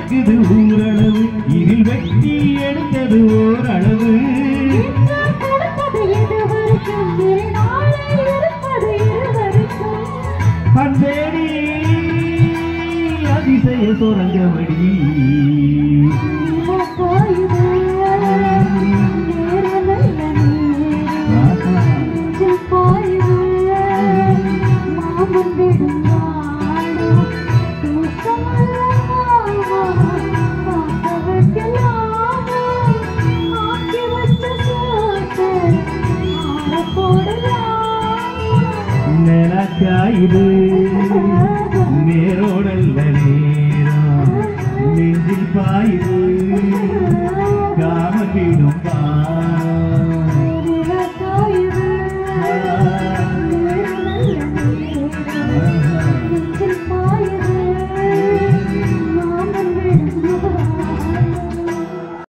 இருக்குது ஊரளவு இதில் வெட்டி எடுத்தது ஓரளவு இன்று கொடுத்தது இதுவரைக்கும் இரு நாளை இருப்பது இருவருக்கும் அன்பேடி அதிசய சுரங்கவடி நீவோ போயுது நேரமல்ல நேரம் நெஞ்சில் பாயுது மாமன் விடும் வாடும் தூக்கமல்லவா காக்க வைக்கலாமா ஆக்கி வச்ச சோத்தை ஆற போடலாமா நிலக்காயுது நேரோடல்ல நேரம் நெஞ்சில் பாயுது காமத்திடும் பாடம்